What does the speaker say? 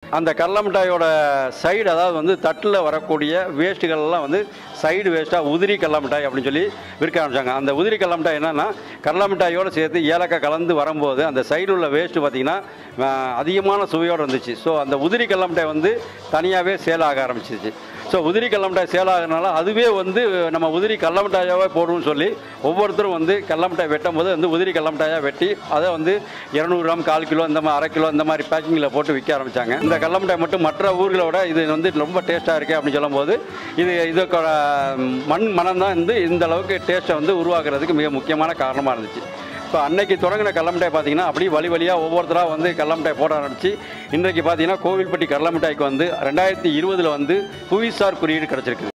அந்த கடல மிட்டாயோட சைடு அதாவது வந்து தட்டில் வரக்கூடிய வேஸ்ட்டுகள் எல்லாம் வந்து சைடு வேஸ்ட்டாக உதிரி கடல மிட்டாய் அப்படின்னு சொல்லி விற்க ஆரம்பிச்சாங்க அந்த உதிரி கடல மிட்டாய் என்னன்னா கடல மிட்டாயோடு சேர்த்து ஏலக்காய் கலந்து வரும்போது அந்த சைடு உள்ள வேஸ்ட்டு பார்த்தீங்கன்னா அஹ், அதிகமான சுவையோடு இருந்துச்சு ஸோ அந்த உதிரி கடல மிட்டாய் வந்து தனியாகவே சேல் ஆக ஆரம்பிச்சிச்சு ஸோ உதிரி கடல மிட்டாய் சேல் ஆகிறதுனால அதுவே வந்து நம்ம உதிரி கடல மிட்டாயாவே போடுவோம்னு சொல்லி ஒவ்வொருத்தரும் வந்து கடல மிட்டாய் வெட்டும் போது வந்து உதிரி கடல மிட்டாயாக வெட்டி அதை வந்து இரநூறு கிராம் கால் கிலோ இந்த மாதிரி அரை கிலோ இந்த மாதிரி பேக்கிங்கில் போட்டு விற்க ஆரம்பிச்சாங்க இந்த கடல மிட்டாய் மட்டும் மற்ற ஊர்களை விட இது வந்து ரொம்ப டேஸ்ட்டாக இருக்குது அப்படின்னு சொல்லும்போது இது இதுக்கோட மண் மனம் தான் வந்து இந்த அளவுக்கு டேஸ்ட்டை வந்து உருவாக்குறதுக்கு மிக முக்கியமான காரணமாக இருந்துச்சு இப்போ அன்னைக்கு தொடங்கின கடல மிட்டாய் பார்த்தீங்கன்னா அப்படியே வழி வழியாக ஒவ்வொருத்தராக வந்து கடல மிட்டாய் போட ஆரம்பிச்சு இன்றைக்கு பார்த்தீங்கன்னா கோவில்பட்டி கடல மிட்டாய்க்கு வந்து ரெண்டாயிரத்தி இருபதில் வந்து புவிசார் குறியீடு கிடச்சிருக்கு